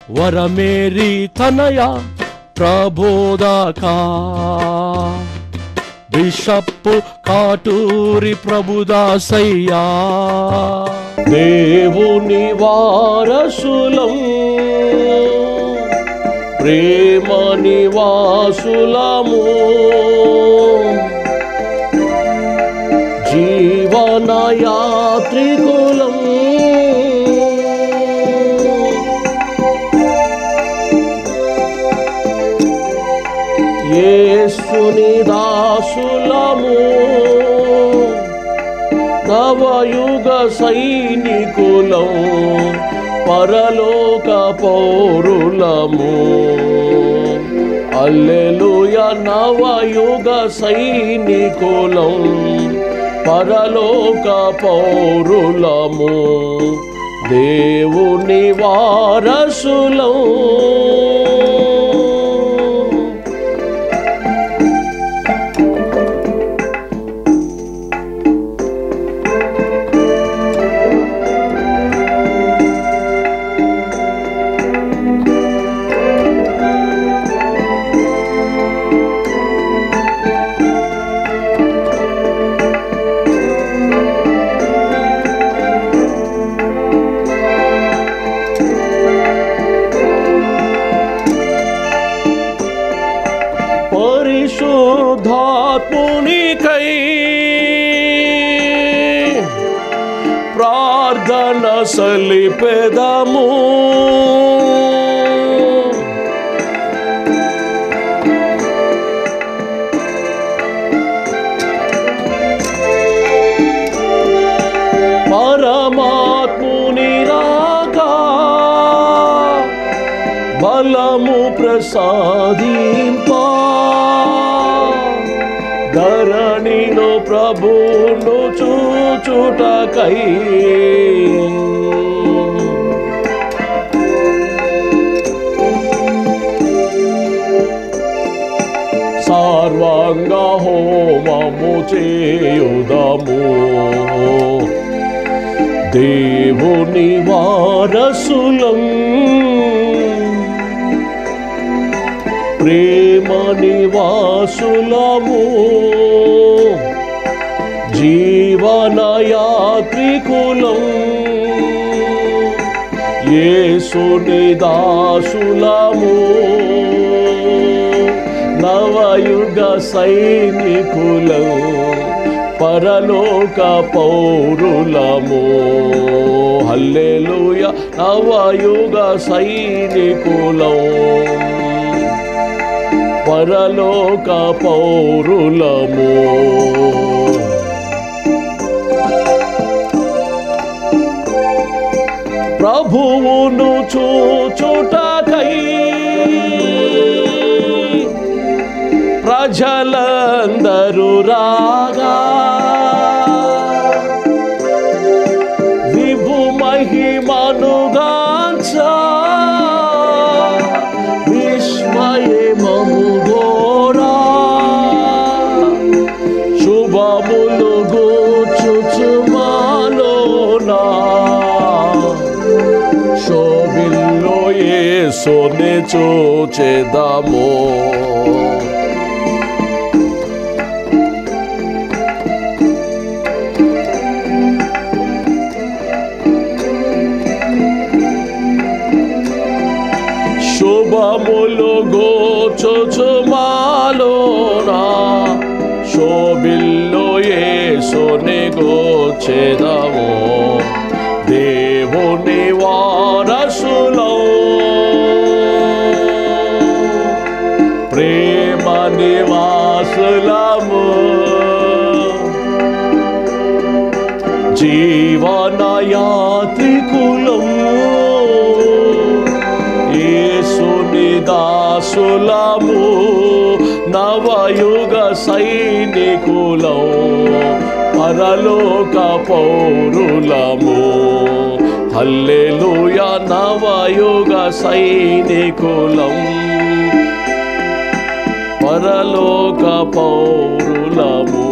వరమేరి తనయ ప్రబోధక బిషప్పు కాటూరి ప్రభుదాసయ్యా దేవుని వారసులం ప్రేమ నివాసులము జీవన యాత్రికులం యేసుని దాసులము నవయుగ సైనికులం పరలోక పౌరులము అల్లెలుయ నవయుగ సైనికులం పరలోక పౌరులము దేవుని వారసులం పరిశుద్ధాత్మునికై ప్రార్థన సలిపెదము పరమాత్ముని రాగా బలము ప్రసాదింపా ధరణిలో ప్రభును చూచుటకై సార్వాంగ హోమము చేయుదము దేవుని వారసులం ప్రేమ నివాసులము జీవన యాత్రికులం యేసుని దాసులము నవయుగ సైనికులం పరలోక పౌరులము హల్లెలూయ నవయుగ సైనికులం పరలోక పౌరులము ప్రభువును చూచుటకై ప్రజలందరూ రాగా విభు మహిమనుగాంచా విస్మయమము గోరా శుభములు గూచుచుమాలోనా శోభిల్లో యేసుని చూచెదము శుభములు గోచుచుమాలోనా శోభిల్లో యేసుని గోచెదము దేవుని వారసులో ప్రేమ నివాసులము జీవన యాత్రికులం యేసుని దాసులము నవయుగ సైనికులం పరలోక పౌరులము హల్లెలూయ నవయుగ సైనికులం పరలోక పౌరులము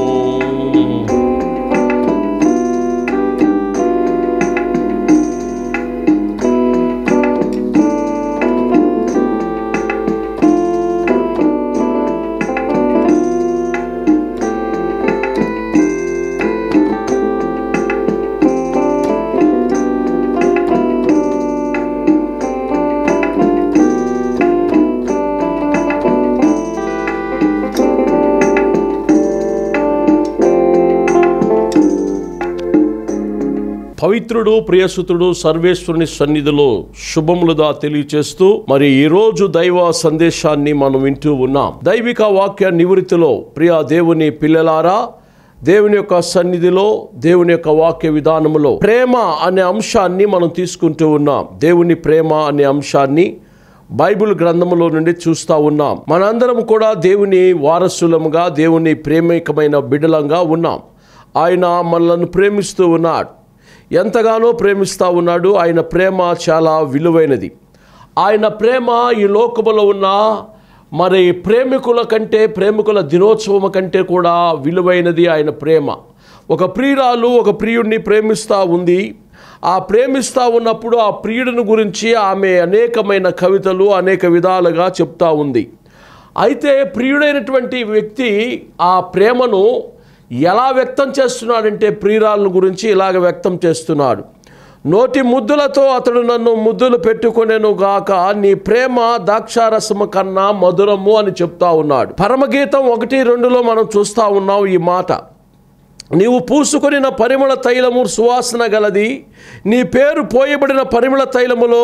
పవిత్రుడు ప్రియసుతుడు సర్వేశ్వరుని సన్నిధిలో శుభములుగా తెలియచేస్తూ మరి ఈ రోజు దైవ సందేశాన్ని మనం వింటూ ఉన్నాం దైవిక వాక్య నివృత్తిలో ప్రియ దేవుని పిల్లలారా దేవుని యొక్క సన్నిధిలో దేవుని యొక్క వాక్య విధానములో ప్రేమ అనే అంశాన్ని మనం తీసుకుంటూ ఉన్నాం దేవుని ప్రేమ అనే అంశాన్ని బైబిల్ గ్రంథములో నుండి చూస్తూ ఉన్నాం మనందరం కూడా దేవుని వారసులముగా దేవుని ప్రేమికమైన బిడలంగా ఉన్నాం ఆయన మనల్ని ప్రేమిస్తూ ఉన్నాడు ఎంతగానో ప్రేమిస్తూ ఉన్నాడు ఆయన ప్రేమ చాలా విలువైనది ఆయన ప్రేమ ఈ లోకములో ఉన్న మరి ప్రేమికుల కంటే ప్రేమికుల దినోత్సవం కంటే కూడా విలువైనది ఆయన ప్రేమ ఒక ప్రియురాలు ఒక ప్రియుడిని ప్రేమిస్తూ ఉంది ఆ ప్రేమిస్తూ ఉన్నప్పుడు ఆ ప్రియుడిని గురించి ఆమె అనేకమైన కవితలు అనేక విధాలుగా చెప్తా ఉంది అయితే ప్రియుడైనటువంటి వ్యక్తి ఆ ప్రేమను ఎలా వ్యక్తం చేస్తున్నాడంటే ప్రియురాలను గురించి ఇలాగ వ్యక్తం చేస్తున్నాడు నోటి ముద్దులతో అతడు నన్ను ముద్దులు పెట్టుకునేను గాక నీ ప్రేమ ద్రాక్షారసము కన్నా మధురము అని చెప్తా ఉన్నాడు పరమగీతం ఒకటి రెండులో మనం చూస్తూ ఉన్నాం ఈ మాట నీవు పూసుకొనిన పరిమళ తైలము సువాసన గలది నీ పేరు పోయబడిన పరిమళ తైలములో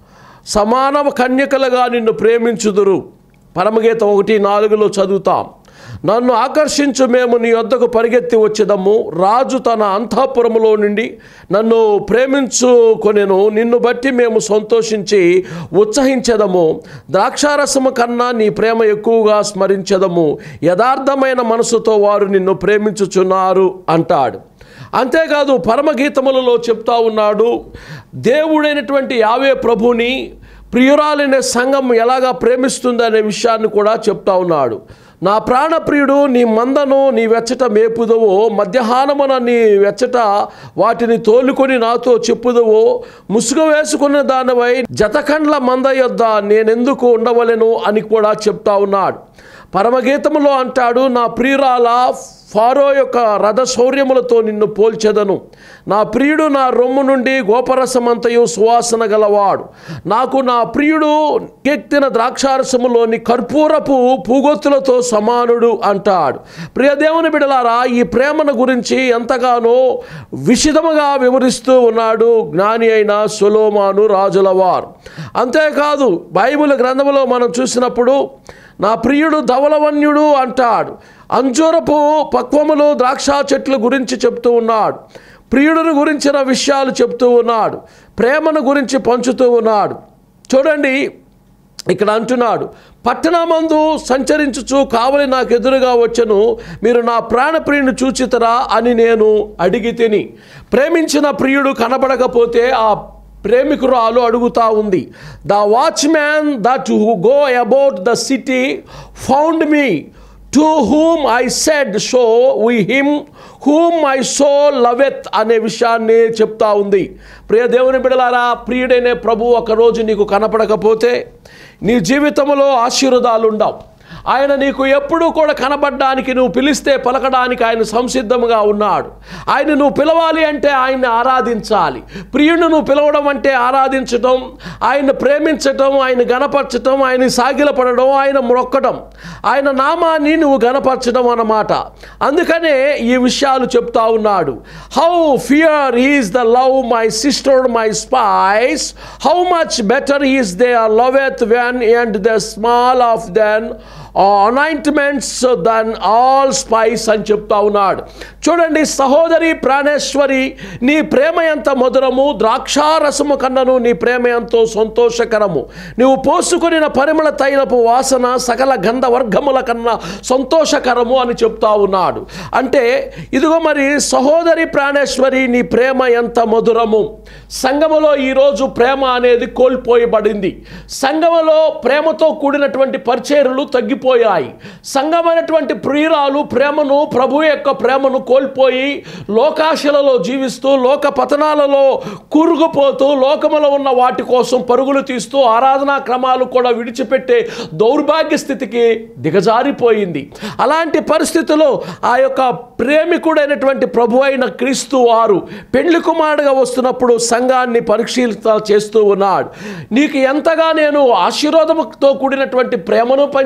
సమానవ కన్యకలుగా నిన్ను ప్రేమించుదురు పరమగీతం ఒకటి నాలుగులో చదువుతాం నన్ను ఆకర్షించు మేము నీ వద్దకు పరిగెత్తి వచ్చేదము రాజు తన అంతఃపురములో నుండి నన్ను ప్రేమించుకొనెను నిన్ను బట్టి మేము సంతోషించి ఉత్సహించదము ద్రాక్షారసము కన్నా నీ ప్రేమ ఎక్కువగా స్మరించదము యథార్థమైన మనసుతో వారు నిన్ను ప్రేమించుచున్నారు అంటాడు అంతేకాదు పరమగీతములలో చెప్తా ఉన్నాడు దేవుడైనటువంటి యావే ప్రభుని ప్రియురాలనే సంఘం ఎలాగా ప్రేమిస్తుంది అనే విషయాన్ని కూడా చెప్తా ఉన్నాడు నా ప్రాణప్రియుడు నీ మందను నీ వెచ్చట మేపుదవో మధ్యాహ్నమున నీ వెచ్చట వాటిని తోలుకొని నాతో చెప్పుదవో ముసుగు వేసుకున్న దానివై జతకండ్ల మంద యొద్ద నేనెందుకు ఉండవలెను అని కూడా చెప్తా ఉన్నాడు పరమగీతములో అంటాడు నా ప్రియురాల ఫారో యొక్క రథ శౌర్యములతో నిన్ను పోల్చెదను నా ప్రియుడు నా రొమ్ము నుండి గోపరసమంతయు సువాసన గలవాడు నాకు నా ప్రియుడు కెత్తిన ద్రాక్షారసములోని కర్పూరపు పూగొత్తులతో సమానుడు అంటాడు ప్రియదేవుని బిడలారా ఈ ప్రేమను గురించి ఎంతగానో విషిదముగా వివరిస్తూ ఉన్నాడు జ్ఞాని అయిన సొలోమాను రాజులవారు అంతేకాదు బైబిల్ గ్రంథములో మనం చూసినప్పుడు నా ప్రియుడు ధవలవన్యుడు అంటాడు అంజూరపు పక్వములు ద్రాక్ష చెట్ల గురించి చెప్తూ ఉన్నాడు ప్రియుడిని గురించిన విషయాలు చెప్తూ ఉన్నాడు ప్రేమను గురించి పంచుతూ ఉన్నాడు చూడండి ఇక్కడ అంటున్నాడు పట్టణమందు సంచరించుచు కావలి నాకు ఎదురుగా వచ్చను మీరు నా ప్రాణప్రియుని చూచితరా అని నేను అడిగి తిని ప్రేమించిన ప్రియుడు కనబడకపోతే ఆ ప్రేమికురాలు అడుగుతా ఉంది the watchman that go about the city found me to whom I said show we him whom I so loveth అనే విషయాన్ని చెప్తా ఉంది ప్రియ దేవుని బిడలారా ప్రియుడైన ప్రభు ఒకరోజు నీకు కనపడకపోతే నీ జీవితంలో ఆశీర్వాదాలు ఉండవు ఆయన నీకు ఎప్పుడూ కూడా కనబడ్డానికి నువ్వు పిలిస్తే పలకడానికి ఆయన సంసిద్ధంగా ఉన్నాడు ఆయన నువ్వు పిలవాలి అంటే ఆయన్ని ఆరాధించాలి ప్రియుడు నువ్వు పిలవడం అంటే ఆరాధించటం ఆయన ప్రేమించటం ఆయన గణపరచటం ఆయన సాగిలపడడం ఆయన మొక్కడం ఆయన నామాన్ని నువ్వు గణపరచడం అన్నమాట అందుకనే ఈ విషయాలు చెప్తా ఉన్నాడు how fear is the love my sister my spice how much better is they are loveth when and the smell of then anointments than all spice అని చెప్తా ఉన్నాడు చూడండి సహోదరి ప్రాణేశ్వరి నీ ప్రేమ ఎంత మధురము ద్రాక్షారసము కన్నను నీ ప్రేమ ఎంతో సంతోషకరము నువ్వు పోసుకొనిన పరిమళ తైలపు వాసన సకల గంధ వర్గముల కన్నా సంతోషకరము అని చెప్తా ఉన్నాడు అంటే ఇదిగో మరి సహోదరి ప్రాణేశ్వరి నీ ప్రేమ ఎంత మధురము సంగములో ఈరోజు ప్రేమ అనేది కోల్పోయబడింది సంగములో ప్రేమతో కూడినటువంటి పరిచర్లు తగ్గిపోయాయి సంగమైనటువంటి ప్రియురాలు ప్రేమను ప్రభు యొక్క ప్రేమను కోల్పోయి లోకాశలలో జీవిస్తూ లోక పతనాలలో కూరుకుపోతూ లోకములో ఉన్న వాటి కోసం పరుగులు తీస్తూ ఆరాధనా క్రమాలు కూడా విడిచిపెట్టే దౌర్భాగ్య స్థితికి దిగజారిపోయింది అలాంటి పరిస్థితిలో ఆ యొక్క ప్రేమికుడైనటువంటి ప్రభు అయిన క్రీస్తు వారు పెళ్లి కుమారుడుగా వస్తున్నప్పుడు సంఘాన్ని పరిశీలన చేస్తూ ఉన్నాడు నీకు ఎంతగా నేను ఆశీర్వాదంతో కూడినటువంటి ప్రేమను పంచాను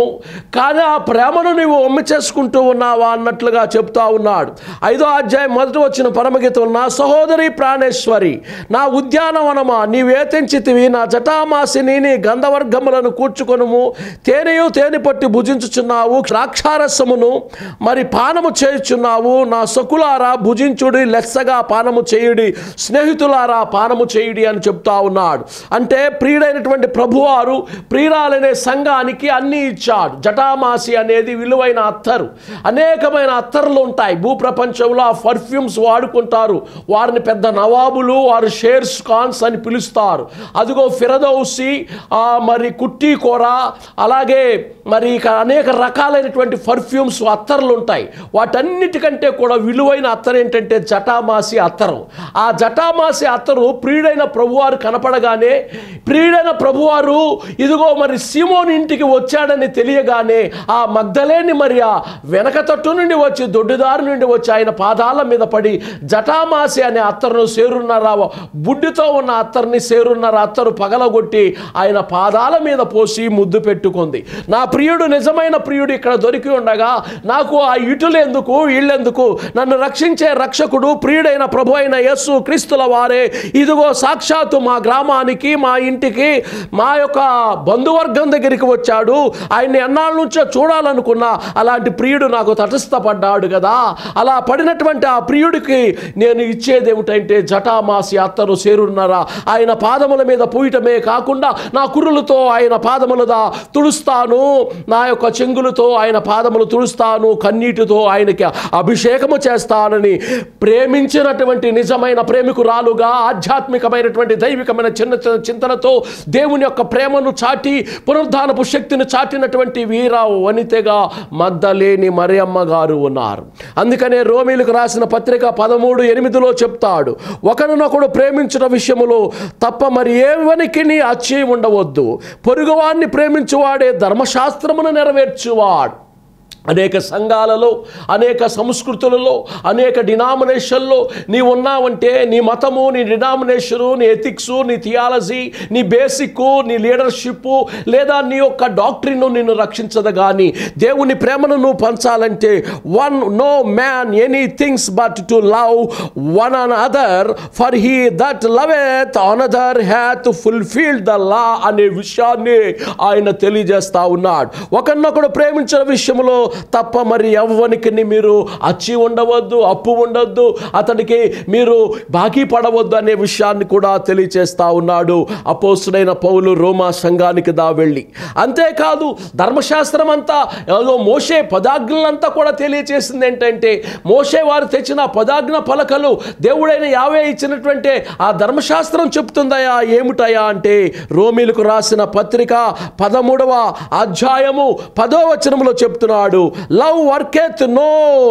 కానీ ఆ ప్రేమను నీవు ఒమ్మి చేసుకుంటూ ఉన్నావా అన్నట్లుగా చెప్తా ఉన్నాడు ఐదో అధ్యాయం మొదటి వచ్చిన పరమగీతం నా సహోదరి ప్రాణేశ్వరి నా ఉద్యానవనమా నీవే తెంచితివి నా జటామాసిని నీ గంధవర్గములను కూర్చుకొనుము తేనెయు తేనె పట్టి భుజించుచున్నావు ద్రాక్షారసమును మరి పానము చేయుచున్నావు నా సకులారా భుజించుడి లెస్సగా పానము చేయుడి స్నేహితులారా పానము చేయుడి అని చెప్తా ఉన్నాడు అంటే ప్రియుడైనటువంటి ప్రభువారు ప్రియురాలనే సంఘానికి అన్నీ ఇచ్చాడు జటామాసి అనేది విలువైన అత్తరు అనేకమైన అత్తర్లు ఉంటాయి భూప్రపంచంలో ఆ పర్ఫ్యూమ్స్ వాడుకుంటారు వారిని పెద్ద నవాబులు వారు షేర్స్ ఖాన్స్ అని పిలుస్తారు అదిగో ఫిరదౌసి ఆ, మరి కుట్టి కూర అలాగే మరి ఇక అనేక రకాలైనటువంటి పర్ఫ్యూమ్స్ అత్తర్లు ఉంటాయి వాటన్నిటికంటే కూడా విలువైన అత్తరు ఏంటంటే జటామాసి అత్తరు ఆ జటామాసి అత్తరు ప్రియుడైన ప్రభువారు కనపడగానే ప్రియుడైన ప్రభువారు ఇదిగో మరి సీమోని ఇంటికి వచ్చాడని తెలియగానే ఆ మగ్ధలేని మరి ఆ వెనక తట్టు నుండి వచ్చి దొడ్డిదారు నుండి వచ్చి ఆయన పాదాల మీద పడి జటామాసి అనే అత్తరును సేరున్నర బుడ్డితో ఉన్న అత్తర్ని సేరున్నర అత్తరు పగలగొట్టి ఆయన పాదాల మీద పోసి ముద్దు పెట్టుకుంది నా ప్రియుడు నిజమైన ప్రియుడు ఇక్కడ దొరికి ఉండగా నాకు ఆ ఇటులు ఎందుకు వీళ్ళెందుకు నన్ను రక్షించే రక్షకుడు ప్రియుడైన ప్రభు అయిన యస్సు క్రీస్తుల వారే ఇదిగో సాక్షాత్తు మా గ్రామానికి మా ఇంటికి మా యొక్క బంధువర్గం దగ్గరికి వచ్చాడు ఆయన్ని ఎన్నాళ్ళ నుంచో చూడాలనుకున్నా అలాంటి ప్రియుడు నాకు తటస్థపడ్డాడు కదా అలా పడినటువంటి ఆ ప్రియుడికి నేను ఇచ్చేది ఏమిటంటే జటామాసి అత్తరు సేరున్నారా ఆయన పాదముల మీద పూయటమే కాకుండా నా కుర్రులతో ఆయన పాదములదా తుడుస్తాను నా యొక్క చెంగులతో ఆయన పాదములు తుడుస్తాను కన్నీటితో ఆయనకి అభిషేకము చేస్తానని ప్రేమించినటువంటి నిజమైన ప్రేమికురాలుగా ఆధ్యాత్మికమైనటువంటి దైవికమైన చిన్న చిన్న చింతనతో దేవుని యొక్క ప్రేమను చాటి పునరుద్ధానపు శక్తిని చాటినటువంటి వీర వనితగా మద్దలేని మరియమ్మ గారు ఉన్నారు అందుకనే రోమిలకు రాసిన పత్రిక పదమూడు ఎనిమిదిలో చెప్తాడు ఒకరినొకడు ప్రేమించిన విషయములో తప్ప మరి ఏవనికి అచ్చి ఉండవద్దు పొరుగువాన్ని ప్రేమించువాడే ధర్మశాస్త్రమును నెరవేర్చువాడు అనేక సంఘాలలో అనేక సంస్కృతులలో అనేక డినామినేషన్లో నీ ఉన్నావంటే నీ మతము నీ డినామినేషను నీ ఎథిక్సు నీ థియాలజీ నీ బేసిక్ నీ లీడర్షిప్ లేదా నీ యొక్క డాక్టరీను నిన్ను రక్షించదు కానీ దేవుని ప్రేమను నువ్వు పంచాలంటే one no man any things but to love one another for he that loveth another hath fulfilled the law అనే విషయాన్ని ఆయన తెలియజేస్తా ఉన్నాడు ఒకరినొకడు ప్రేమించిన విషయంలో తప్ప మరి ఎవ్వనికి మీరు అచ్చి ఉండవద్దు అప్పు ఉండొద్దు అతనికి మీరు బాకీ పడవద్దు అనే విషయాన్ని కూడా తెలియచేస్తా ఉన్నాడు అపోసుడైన పౌలు రోమా సంఘానికి దా వెళ్ళి అంతేకాదు ధర్మశాస్త్రం అంతా ఏదో మోసే పదాజ్ఞలంతా కూడా తెలియచేసింది ఏంటంటే మోసే వారు తెచ్చిన పదాజ్ఞ పలకలు దేవుడైన యావే ఇచ్చినటువంటి ఆ ధర్మశాస్త్రం చెప్తుందయా ఏమిటయా అంటే రోమిలకు రాసిన పత్రిక పదమూడవ అధ్యాయము పదో వచనములో చెప్తున్నాడు love worketh no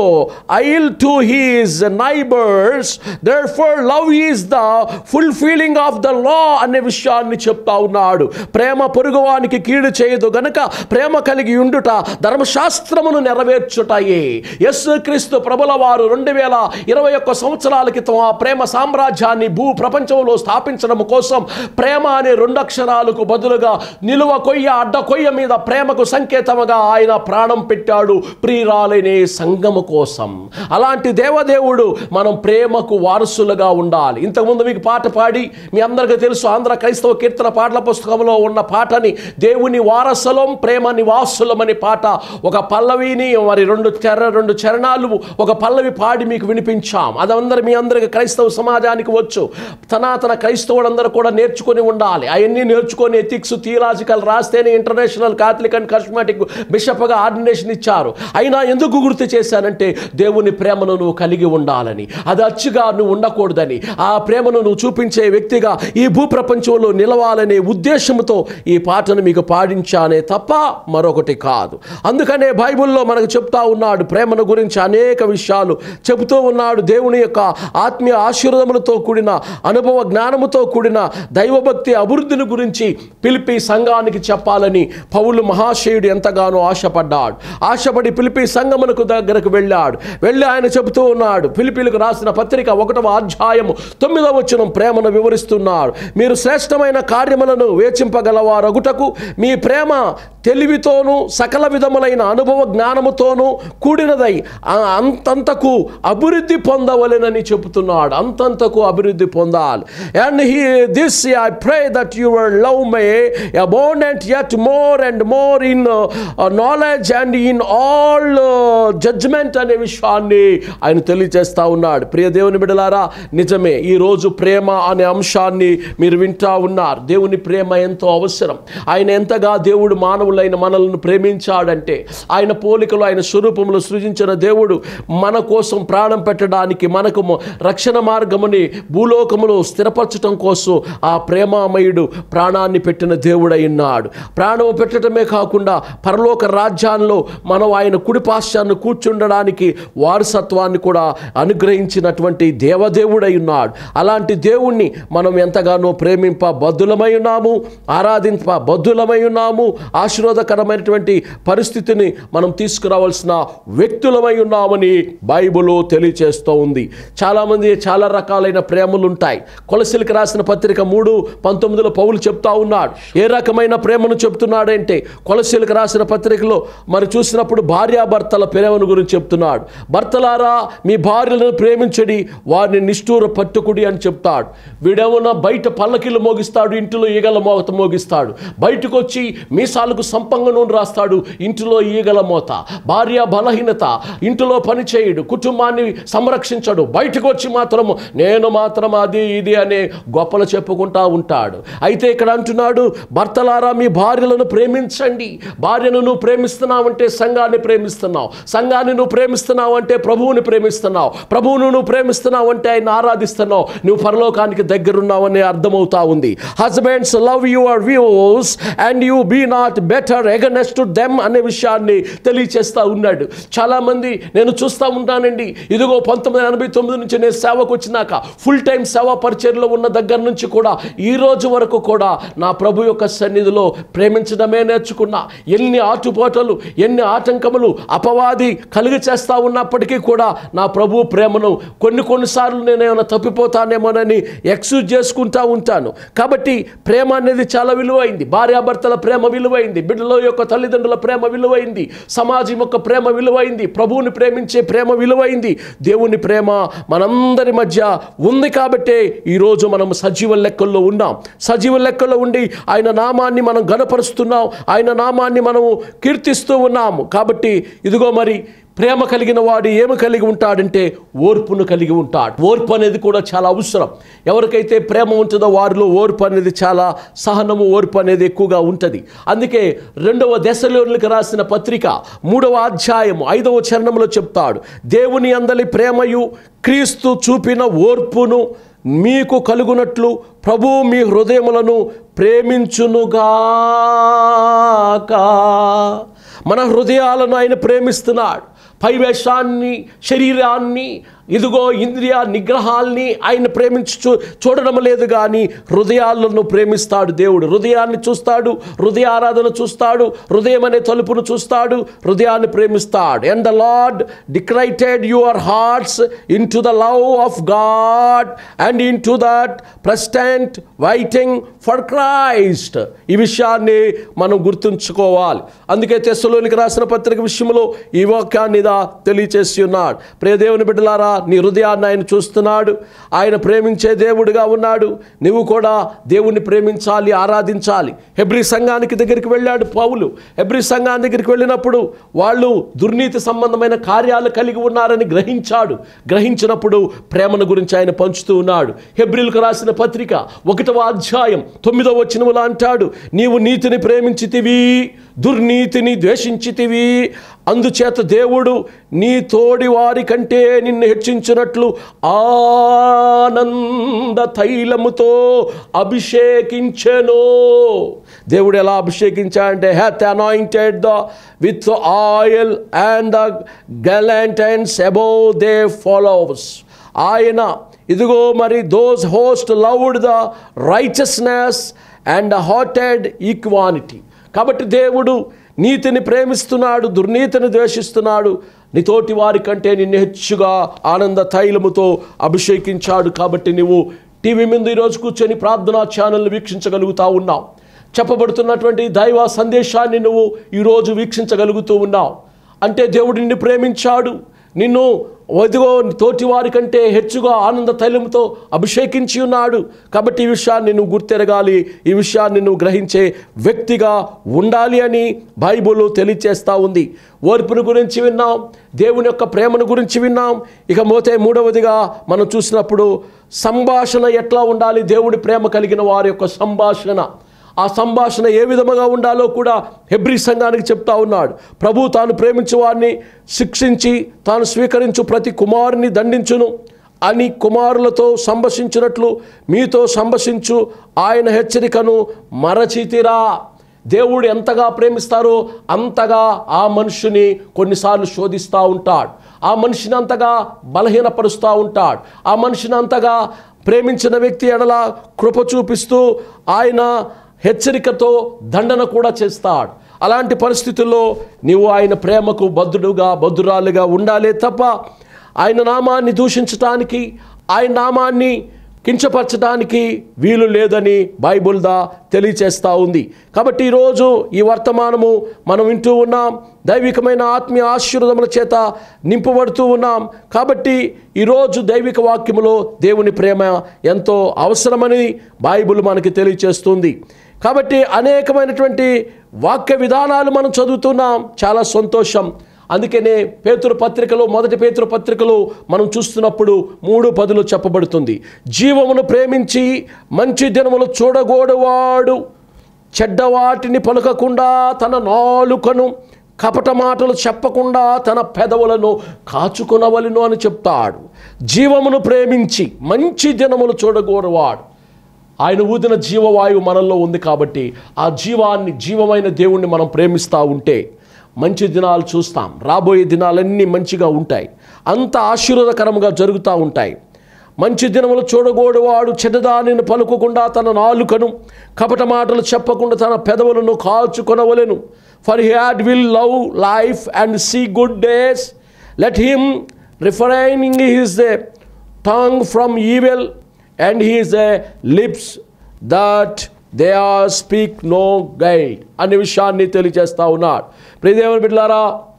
ill to his neighbours therefore love is the fulfilling of the law అనే విషయాన్ని చెప్తా ఉన్నాడు ప్రేమ పొరుగువానికి కీడు చేయదు గనుక ప్రేమ కలిగి ఉండుట ధర్మశాస్త్రమును నెరవేర్చుటయే యస్సు క్రీస్తు ప్రభుల వారు రెండు వేల ఇరవై ఒక్క సంవత్సరాల క్రితం ఆ ప్రేమ సామ్రాజ్యాన్ని భూ ప్రపంచంలో స్థాపించడం కోసం ప్రేమ అనే రెండు అక్షరాలకు బదులుగా నిలువ కొయ్య అడ్డ కొయ్య మీద ప్రేమకు సంకేతముగా ఆయన ప్రాణం పెట్టాడు ప్రియురాలనే సంగము కోసం అలాంటి దేవదేవుడు మనం ప్రేమకు వారసులుగా ఉండాలి ఇంతకుముందు మీకు పాట పాడి మీ అందరికీ తెలుసు ఆంధ్ర క్రైస్తవ కీర్తన పాటల పుస్తకంలో ఉన్న పాటని దేవుని వారసులం ప్రేమ నివాసులం అనే పాట ఒక పల్లవిని మరి రెండు చర రెండు చరణాలు ఒక పల్లవి పాడి మీకు వినిపించాం అదందరూ మీ అందరికి క్రైస్తవ సమాజానికి వచ్చు సనాతన క్రైస్తవులందరూ కూడా నేర్చుకొని ఉండాలి అవన్నీ నేర్చుకొని ఎథిక్స్ థియలాజికల్ రాస్తేనే ఇంటర్నేషనల్ కాథలిక్ అండ్ కస్మాటిక్ బిషప్గా ఆర్డినేషన్ ఇచ్చారు అయినా ఎందుకు గుర్తు చేశానంటే దేవుని ప్రేమను నువ్వు కలిగి ఉండాలని అది అచ్చుగా నువ్వు ఉండకూడదని ఆ ప్రేమను నువ్వు చూపించే వ్యక్తిగా ఈ భూప్రపంచంలో నిలవాలనే ఉద్దేశంతో ఈ పాటను మీకు పాడించానే తప్ప మరొకటి కాదు అందుకనే బైబిల్లో మనకు చెప్తా ఉన్నాడు ప్రేమను గురించి అనేక విషయాలు చెబుతూ ఉన్నాడు దేవుని యొక్క ఆత్మీయ ఆశీర్వదములతో కూడిన అనుభవ జ్ఞానముతో కూడిన దైవభక్తి అభివృద్ధిని గురించి పిలిపి సంఘానికి చెప్పాలని పౌలు మహాశయుడు ఎంతగానో ఆశపడ్డాడు ఆశపడి పిలిపి సంఘమునకు దగ్గరకు వెళ్ళాడు వెళ్ళి ఆయన చెబుతూ ఉన్నాడు పిలిపిలకు రాసిన పత్రిక ఒకటవ అధ్యాయము తొమ్మిదవ వచనం ప్రేమను వివరిస్తున్నాడు మీరు శ్రేష్టమైన కార్యములను వేచింపగలవారగుటకు మీ ప్రేమ తెలివితోనూ సకల విధములైన అనుభవ జ్ఞానముతోనూ కూడినదై ఆ అంతంతకు అభివృద్ధి పొందవలెనని చెబుతున్నాడు అంతంతకు అభివృద్ధి పొందాలి and he this I pray that your love may abundant yet more and more in knowledge and in all judgment అనే విషయాన్ని ఆయన తెలియజేస్తా ఉన్నాడు ప్రియ దేవుని బిడలారా నిజమే ఈరోజు ప్రేమ అనే అంశాన్ని మీరు వింటా ఉన్నారు దేవుని ప్రేమ ఎంతో అవసరం ఆయన ఎంతగా దేవుడు మానవులైన మనల్ని ప్రేమించాడంటే ఆయన పోలికలు ఆయన స్వరూపంలో సృజించిన దేవుడు మన కోసం ప్రాణం పెట్టడానికి మనకు మొ- రక్షణ మార్గముని భూలోకములో స్థిరపరచటం కోసం ఆ ప్రేమామయుడు ప్రాణాన్ని పెట్టిన దేవుడై ఉన్నాడు ప్రాణం పెట్టడమే కాకుండా పరలోక రాజ్యాల్లో మనం ఆయన కుడి పాశ్చాన్ని కూర్చుండడానికి వారసత్వాన్ని కూడా అనుగ్రహించినటువంటి దేవదేవుడై ఉన్నాడు అలాంటి దేవుణ్ణి మనం ఎంతగానో ప్రేమింప బద్దులమై ఉన్నాము ఆరాధింప బద్దులమై ఉన్నాము ఆశీర్వాదకరమైనటువంటి పరిస్థితిని మనం తీసుకురావాల్సిన వ్యక్తులమై ఉన్నామని బైబిల్ తెలియచేస్తూ ఉంది చాలామంది చాలా రకాలైన ప్రేమలు ఉంటాయి కొలసిలికి రాసిన పత్రిక మూడు పంతొమ్మిదిలో పౌలు చెప్తా ఉన్నాడు ఏ రకమైన ప్రేమను చెప్తున్నాడంటే కొలసిలికి రాసిన పత్రికలో మరి చూసినప్పుడు భార్యాభర్తల ప్రేమను గురించి చెప్తున్నాడు భర్తలారా మీ భార్యలను ప్రేమించడి వారిని నిష్ఠూర పట్టుకుడి అని చెప్తాడు వీడేమన్నా బయట పల్లకిలు మోగిస్తాడు ఇంటిలో ఈగల మోత మోగిస్తాడు బయటకు వచ్చి మీసాలకు సంపంగ నూనె రాస్తాడు ఇంటిలో ఈగల మోత భార్య బలహీనత ఇంటిలో పని చేయడు కుటుంబాన్ని సంరక్షించడు బయటకు వచ్చి మాత్రం నేను మాత్రం అది ఇది అనే గొప్పలు చెప్పుకుంటా ఉంటాడు అయితే ఇక్కడ అంటున్నాడు భర్తలారా మీ భార్యలను ప్రేమించండి భార్యను నువ్వు ప్రేమిస్తున్నావంటే సంఘాన్ని ప్రేమిస్తున్నావు సంఘాన్ని నువ్వు ప్రేమిస్తున్నావు అంటే ప్రభువుని ప్రేమిస్తున్నావు ప్రభువును నువ్వు ప్రేమిస్తున్నావు అంటే ఆయన ఆరాధిస్తున్నావు నువ్వు పరలోకానికి దగ్గరున్నావు అనే అర్థమవుతా ఉంది husbands love your views and you be not better against to them అనే విషయాన్ని తెలియచేస్తా ఉన్నాడు చాలామంది నేను చూస్తూ ఉంటానండి ఇదిగో పంతొమ్మిది వందల ఎనభై తొమ్మిది నుంచి నేను సేవకు వచ్చినాక ఫుల్ టైం సేవా పరిచర్లో ఉన్న దగ్గర నుంచి కూడా ఈ రోజు వరకు కూడా నా ప్రభు యొక్క సన్నిధిలో ప్రేమించడమే నేర్చుకున్నా ఎన్ని ఆటుపోటలు ఎన్ని ఆటంకములు అపవాది కలుగ చేస్తా ఉన్నప్పటికీ కూడా నా ప్రభు ప్రేమను కొన్ని కొన్నిసార్లు నేను ఏమైనా తప్పిపోతానేమోనని ఎక్స్క్యూజ్ చేసుకుంటా ఉంటాను కాబట్టి ప్రేమ అనేది చాలా విలువైంది భార్యాభర్తల ప్రేమ విలువైంది బిడ్డల యొక్క తల్లిదండ్రుల ప్రేమ విలువైంది సమాజం యొక్క ప్రేమ విలువైంది ప్రభువుని ప్రేమించే ప్రేమ విలువైంది దేవుని ప్రేమ మనందరి మధ్య ఉంది కాబట్టే ఈరోజు మనం సజీవ లెక్కల్లో ఉన్నాం సజీవ లెక్కల్లో ఉండి ఆయన నామాన్ని మనం గనపరుస్తున్నాం ఆయన నామాన్ని మనము కీర్తిస్తూ ఉన్నాము కాబట్టి ఇదిగో మరి ప్రేమ కలిగిన వాడు ఏమి కలిగి ఉంటాడంటే ఓర్పును కలిగి ఉంటాడు ఓర్పు అనేది కూడా చాలా అవసరం ఎవరికైతే ప్రేమ ఉంటుందో వారిలో ఓర్పు అనేది చాలా సహనము ఓర్పు అనేది ఎక్కువగా ఉంటుంది అందుకే రెండవ దశలోనికి రాసిన పత్రిక మూడవ అధ్యాయము ఐదవ చరణంలో చెప్తాడు దేవుని అందలి ప్రేమయు క్రీస్తు చూపిన ఓర్పును మీకు కలుగునట్లు ప్రభు మీ హృదయములను ప్రేమించునుగాక మన హృదయాలను ఆయన ప్రేమిస్తున్నాడు పైవేషాన్ని శరీరాన్ని ఇదిగో ఇంద్రియ నిగ్రహాల్ని ఆయన ప్రేమించు చూ- చూడడం లేదు కానీ హృదయాలను ప్రేమిస్తాడు దేవుడు హృదయాన్ని చూస్తాడు హృదయ ఆరాధన చూస్తాడు హృదయం అనే తలుపును చూస్తాడు హృదయాన్ని ప్రేమిస్తాడు and the Lord directed your hearts into the love of God and into that patient waiting for Christ ఈ విషయాన్ని మనం గుర్తుంచుకోవాలి అందుకే తెస్సలోనికి రాసిన పత్రిక విషయంలో ఈ వాక్యాన్ని ఇదా తెలియచేసి ఉన్నాడు ప్రియ దేవుని బిడ్డలారా నీ హృదయాన్ని ఆయన చూస్తున్నాడు ఆయన ప్రేమించే దేవుడిగా ఉన్నాడు నువ్వు కూడా దేవుణ్ణి ప్రేమించాలి ఆరాధించాలి హెబ్రి సంఘానికి దగ్గరికి వెళ్ళాడు పౌలు హెబ్రి సంఘానికి దగ్గరికి వెళ్ళినప్పుడు వాళ్ళు దుర్నీతి సంబంధమైన కార్యాలు కలిగి ఉన్నారని గ్రహించాడు గ్రహించినప్పుడు ప్రేమను గురించి ఆయన పంచుతూ ఉన్నాడు హెబ్రిల్కు రాసిన పత్రిక ఒకటవ అధ్యాయం తొమ్మిదవ వచనములో అంటాడు నీవు నీతిని ప్రేమించితివి దుర్నీతిని ద్వేషించితివి అందుచేత దేవుడు నీ తోడి వారి కంటే నిన్ను హెచ్చించినట్లు ఆనంద తైలముతో అభిషేకించెను దేవుడు ఎలా అభిషేకించాడంటే hath anointed the with oil and the gladness above they followers ఆయన ఇదిగో మరి those host loved the righteousness and hated ఈక్వానిటీ కాబట్టి దేవుడు నీతిని ప్రేమిస్తున్నాడు దుర్నీతిని ద్వేషిస్తున్నాడు నీతోటి వారి కంటే నిన్ను హెచ్చుగా ఆనంద తైలముతో అభిషేకించాడు కాబట్టి నువ్వు టీవీ ముందు ఈరోజు కూర్చొని ప్రార్థనా ఛానల్ వీక్షించగలుగుతా ఉన్నావు చెప్పబడుతున్నటువంటి దైవ సందేశాన్ని నువ్వు ఈరోజు వీక్షించగలుగుతూ ఉన్నావు అంటే దేవుడు నిన్ను ప్రేమించాడు నిన్ను వదిగో తోటి వారి కంటే హెచ్చుగా ఆనంద తైలంతో అభిషేకించి ఉన్నాడు కాబట్టి ఈ విషయాన్ని నువ్వు గుర్తెరగాలి ఈ విషయాన్ని నువ్వు గ్రహించే వ్యక్తిగా ఉండాలి అని బైబుల్ తెలియచేస్తూ ఉంది ఓర్పును గురించి విన్నాం దేవుని యొక్క ప్రేమను గురించి విన్నాం ఇక మోతే మూడవదిగా మనం చూసినప్పుడు సంభాషణ ఎట్లా ఉండాలి దేవుడి ప్రేమ కలిగిన వారి యొక్క సంభాషణ ఆ సంభాషణ ఏ విధముగా ఉండాలో కూడా హెబ్రి సంఘానికి చెప్తా ఉన్నాడు ప్రభు తాను ప్రేమించు వారిని శిక్షించి తాను స్వీకరించు ప్రతి కుమారుని దండించును అని కుమారులతో సంభాషించినట్లు మీతో సంభాషించు ఆయన హెచ్చరికను మరచితిరా దేవుడు ఎంతగా ప్రేమిస్తారో అంతగా ఆ మనుషుని కొన్నిసార్లు శోధిస్తూ ఉంటాడు ఆ మనిషిని అంతగా బలహీనపరుస్తూ ఉంటాడు ఆ మనిషిని అంతగా ప్రేమించిన వ్యక్తి ఎడల కృప చూపిస్తూ ఆయన హెచ్చరికతో దండన కూడా చేస్తాడు అలాంటి పరిస్థితుల్లో నీవు ఆయన ప్రేమకు బద్ధుడుగా బద్ధురాలుగా ఉండాలే తప్ప ఆయన నామాన్ని దూషించటానికి ఆయన నామాన్ని కించపరచడానికి వీలు లేదని బైబుల్ దా తెలియచేస్తూ ఉంది కాబట్టి ఈరోజు ఈ వర్తమానము మనం వింటూ ఉన్నాం దైవికమైన ఆత్మీయ ఆశీర్వదముల చేత నింపబడుతూ ఉన్నాం కాబట్టి ఈరోజు దైవిక వాక్యములో దేవుని ప్రేమ ఎంతో అవసరమని బైబుల్ మనకి తెలియచేస్తుంది కాబట్టి అనేకమైనటువంటి వాక్య విధానాలు మనం చదువుతున్నాం చాలా సంతోషం అందుకనే పేతురు పత్రికలో మొదటి పేతురు పత్రికలో మనం చూస్తున్నప్పుడు మూడు పదులు చెప్పబడుతుంది జీవమును ప్రేమించి మంచి దినములు చూడగోడువాడు చెడ్డవాటిని పలుకకుండా తన నాలుకను కపట మాటలు చెప్పకుండా తన పెదవులను కాచుకునవలను అని చెప్తాడు జీవమును ప్రేమించి మంచి దినములు చూడగోరువాడు ఆయన ఊదిన జీవవాయువు మనల్లో ఉంది కాబట్టి ఆ జీవాన్ని జీవమైన దేవుణ్ణి మనం ప్రేమిస్తూ ఉంటే మంచి దినాలు చూస్తాం రాబోయే దినాలన్నీ మంచిగా ఉంటాయి అంత ఆశీర్వాదకరంగా జరుగుతూ ఉంటాయి మంచి దినములు చూడగోడువాడు చెడ్డదానిని పలుకకుండా తన నాలుకను కపట మాటలు చెప్పకుండా తన పెదవులను కాచుకొనవలెను for had will love life and see good days let him refraining his the tongue from evil and his uh, lips that they are speak no guide అనే విషయాన్ని తెలియజేస్తా ఉన్నాడు ప్రియదేవుని బిడ్డలారా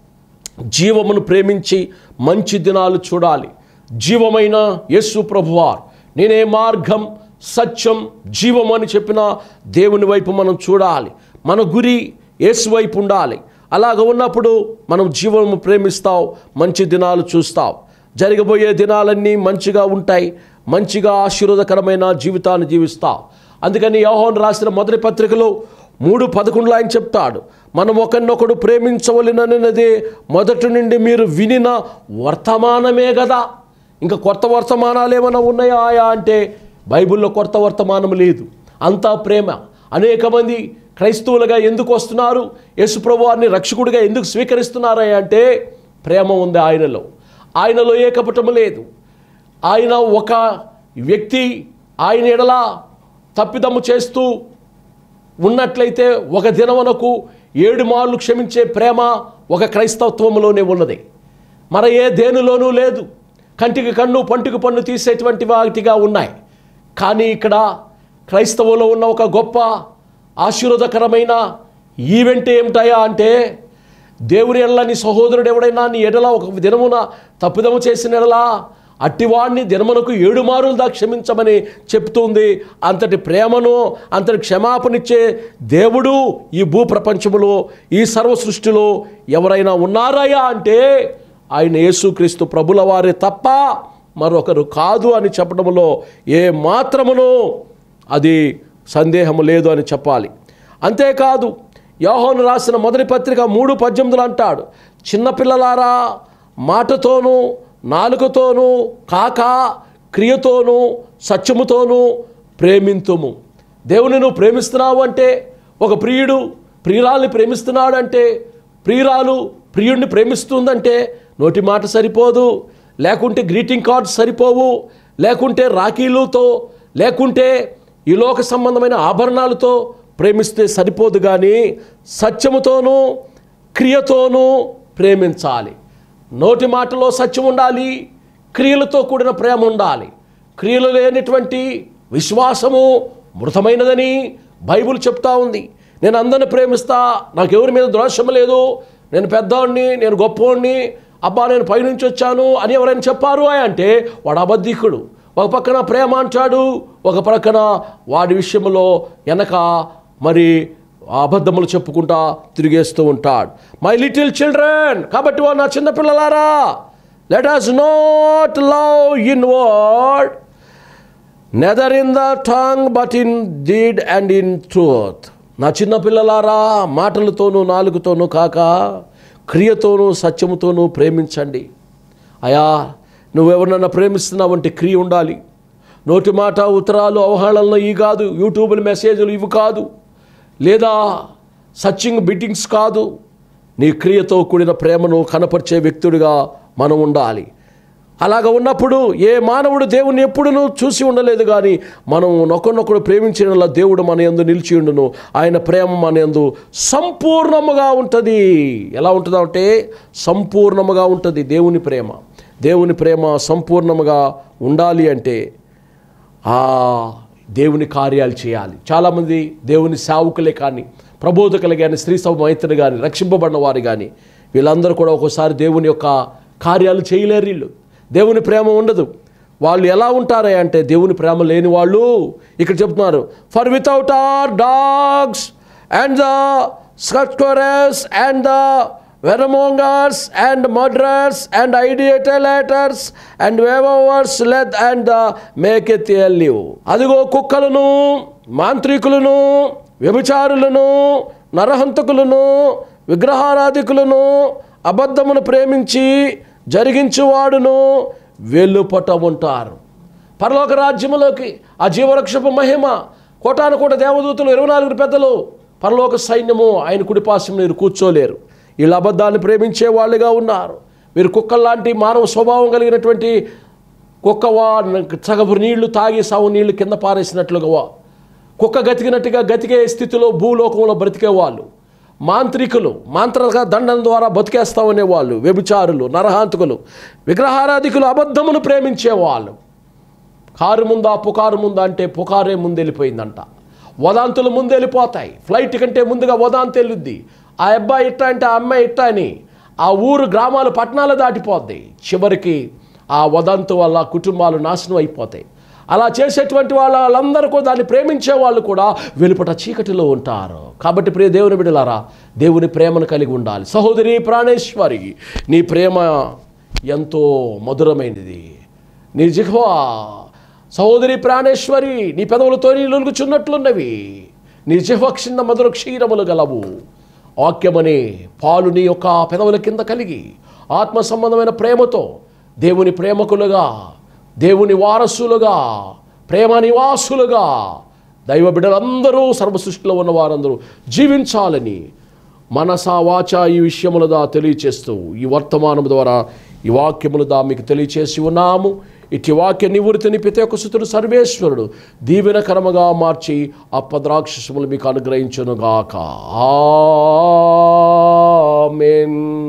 జీవమును ప్రేమించి మంచి దినాలు చూడాలి జీవమైన యేసు ప్రభువార్ నేనే మార్గం సత్యం జీవం అని చెప్పిన దేవుని వైపు మనం చూడాలి మన గురి యేసు వైపు ఉండాలి అలాగ ఉన్నప్పుడు మనం జీవము ప్రేమిస్తావు మంచి దినాలు చూస్తావు జరగబోయే దినాలన్నీ మంచిగా ఉంటాయి మంచిగా ఆశీర్వాదకరమైన జీవితాన్ని జీవిస్తావు అందుకని యోహోన్ రాసిన మొదటి పత్రికలో మూడు పదకొండులో ఆయన చెప్తాడు మనం ఒకరినొకడు ప్రేమించవలనన్నదే మొదటి నుండి మీరు వినిన వర్తమానమే కదా ఇంకా కొత్త వర్తమానాలు ఏమైనా ఉన్నాయా ఆయా అంటే బైబిల్లో కొత్త వర్తమానం లేదు అంతా ప్రేమ అనేక మంది క్రైస్తవులుగా ఎందుకు వస్తున్నారు యేసుప్రభువాన్ని రక్షకుడిగా ఎందుకు స్వీకరిస్తున్నారా అంటే ప్రేమ ఉంది ఆయనలో ఆయనలో ఏ కపటము లేదు ఆయన ఒక వ్యక్తి ఆయన ఎడల తప్పిదమ్ము చేస్తూ ఉన్నట్లయితే ఒక దినమునకు ఏడు మార్లు క్షమించే ప్రేమ ఒక క్రైస్తవత్వంలోనే ఉన్నది మన ఏ దేనిలోనూ లేదు కంటికి కన్ను పంటికి పన్ను తీసేటువంటి వాటిగా ఉన్నాయి కానీ ఇక్కడ క్రైస్తవులో ఉన్న ఒక గొప్ప ఆశీర్వదకరమైన ఈవెంట్ ఏమిటాయా అంటే దేవుని ఎడల నీ సహోదరుడు ఎవడైనా నీ ఎడల ఒక దినమున తప్పిదము చేసిన ఎడలా అట్టివాడిని దినమునకు ఏడు మారులు దా క్షమించమని చెప్తుంది అంతటి ప్రేమను అంతటి క్షమాపణిచ్చే దేవుడు ఈ భూప్రపంచములో ఈ సర్వ సృష్టిలో ఎవరైనా ఉన్నారాయా అంటే ఆయన యేసుక్రీస్తు ప్రభుల వారే తప్ప మరొకరు కాదు అని చెప్పడంలో ఏ మాత్రమును అది సందేహము లేదు అని చెప్పాలి అంతేకాదు యోహోను రాసిన మొదటి పత్రిక మూడు పద్దెనిమిదిలో అంటాడు చిన్నపిల్లలారా మాటతోనూ నాలుకతోనూ కాక క్రియతోనూ సత్యముతోనూ ప్రేమింతుము దేవుని నువ్వు ప్రేమిస్తున్నావు అంటే ఒక ప్రియుడు ప్రియురాల్ని ప్రేమిస్తున్నాడు అంటే ప్రియురాలు ప్రియుడిని ప్రేమిస్తుందంటే నోటి మాట సరిపోదు లేకుంటే గ్రీటింగ్ కార్డ్స్ సరిపోవు లేకుంటే రాఖీలతో లేకుంటే ఈ లోక సంబంధమైన ఆభరణాలతో ప్రేమిస్తే సరిపోదు కానీ సత్యముతోనూ క్రియతోనూ ప్రేమించాలి నోటి మాటలో సత్యం ఉండాలి క్రియలతో కూడిన ప్రేమ ఉండాలి క్రియలు లేనటువంటి విశ్వాసము మృతమైనదని బైబిల్ చెప్తా ఉంది నేను అందరిని ప్రేమిస్తా నాకు ఎవరి మీద ద్రోషం లేదు నేను పెద్దవాడిని నేను గొప్పవాడిని అబ్బా నేను పైనుంచి వచ్చాను అని ఎవరైనా చెప్పారు అని అంటే వాడు అబద్ధికుడు ఒక పక్కన ప్రేమ అంటాడు ఒక పక్కన వాడి విషయంలో వెనక మరి అబద్ధములు చెప్పుకుంటా తిరిగేస్తూ ఉంటాడు మై లిటిల్ చిల్డ్రన్ కాబట్టి వాడు నా చిన్న పిల్లలారా let us not love in word neither in the tongue but in deed and in truth నా చిన్న పిల్లలారా మాటలతోనూ నాలుగుతోనూ కాక క్రియతోనూ సత్యముతోనూ ప్రేమించండి అయా నువ్వెవరినన్నా ప్రేమిస్తున్నావంటే క్రియ ఉండాలి నోటి మాట ఉత్తరాలు అవహేళనలు ఇవి కాదు యూట్యూబ్లు మెసేజ్లు ఇవి కాదు లేదా సచ్చింగ్ బిట్టింగ్స్ కాదు నీ క్రియతో కూడిన ప్రేమను కనపరిచే వ్యక్తుడిగా మనం ఉండాలి అలాగ ఉన్నప్పుడు ఏ మానవుడు దేవుని ఎప్పుడునూ చూసి ఉండలేదు కానీ మనం నొకరినొకడు ప్రేమించిన దేవుడు మన యందు నిలిచి ఉండును ఆయన ప్రేమ మన యందు సంపూర్ణముగా ఉంటుంది ఎలా ఉంటుందా అంటే సంపూర్ణముగా ఉంటుంది దేవుని ప్రేమ దేవుని ప్రేమ సంపూర్ణముగా ఉండాలి అంటే ఆ దేవుని కార్యాలు చేయాలి చాలామంది దేవుని సేవకులే కానీ ప్రబోధకులు కానీ స్త్రీ సభ మైత్రులు కానీ రక్షింపబడిన వారు కానీ వీళ్ళందరూ కూడా ఒక్కోసారి దేవుని యొక్క కార్యాలు చేయలేరు వీళ్ళు దేవుని ప్రేమ ఉండదు వాళ్ళు ఎలా ఉంటారే అంటే దేవుని ప్రేమ లేని వాళ్ళు ఇక్కడ చెప్తున్నారు for without are dogs and the sorcerers and the whoremongers and murderers and idolaters and weavers loveth and maketh live అదిగో కుక్కలను మాంత్రికులను వ్యభిచారులను నరహంతకులను విగ్రహారాధికులను అబద్ధమును ప్రేమించి జరిగించువాడును వెలుపట ఉంటారు పరలోక రాజ్యములోకి ఆ జీవవృక్షపు మహిమ కోటాను కోట దేవదూతలు ఇరవై నాలుగు పెద్దలు పరలోక సైన్యము ఆయన కుడిపాసం మీరు కూర్చోలేరు వీళ్ళు అబద్ధాన్ని ప్రేమించే వాళ్ళుగా ఉన్నారు వీరు కుక్కల్లాంటి మానవ స్వభావం కలిగినటువంటి కుక్క వా సగపు నీళ్లు తాగి సగం నీళ్లు కింద పారేసినట్లుగా వా కుక్క గతికినట్టుగా గతికే స్థితిలో భూలోకంలో బ్రతికే వాళ్ళు మాంత్రికులు మాంత్రిక దండం ద్వారా బతికేస్తామనే వాళ్ళు వ్యభిచారులు నరహాంతకులు విగ్రహారాధికులు అబద్ధమును ప్రేమించేవాళ్ళు కారు ముందా పుకారు ముందా అంటే పుకారే ముందెళ్ళిపోయిందంట వదాంతులు ముందెళ్ళిపోతాయి ఫ్లైట్ కంటే ముందుగా వదాంతి వెళ్ళుద్ది ఆ అబ్బాయి ఇట్ట అంటే ఆ అమ్మాయి ఇట్ట అని ఆ ఊరు గ్రామాలు పట్టణాలు దాటిపోద్ది చివరికి ఆ వదంతు వల్ల కుటుంబాలు నాశనం అయిపోతాయి అలా చేసేటువంటి వాళ్ళ వాళ్ళందరూ కూడా దాన్ని ప్రేమించే వాళ్ళు కూడా వెలుపట చీకటిలో ఉంటారు కాబట్టి ప్రియ దేవుని బిడ్డలారా దేవుని ప్రేమను కలిగి ఉండాలి సహోదరి ప్రాణేశ్వరి నీ ప్రేమ ఎంతో మధురమైనది నీ జిహ్వా సహోదరి ప్రాణేశ్వరి నీ పెదవులతో నీ లొలుగుచున్నట్లున్నవి నీ జిహ్వ క్షిన్న మధుర క్షీరములు గలవు వాక్యమనే పాలు నీ యొక్క పెదవుల కింద కలిగి ఆత్మ సంబంధమైన ప్రేమతో దేవుని ప్రేమకులుగా దేవుని వారసులుగా ప్రేమ నివాసులుగా దైవ బిడ్డలందరూ సర్వసృష్టిలో ఉన్న వారందరూ జీవించాలని మనసా వాచ ఈ విషయములదా తెలియచేస్తూ ఈ వర్తమానము ద్వారా ఈ వాక్యములదా మీకు తెలియచేసి ఉన్నాము ఇటు వాక్య నివృత్తిని ప్రతి ఒక్క సుతుడు సర్వేశ్వరుడు దీవెనకరముగా మార్చి అప్పద్రాక్షసములు మీకు అనుగ్రహించునుగాక ఆమెన్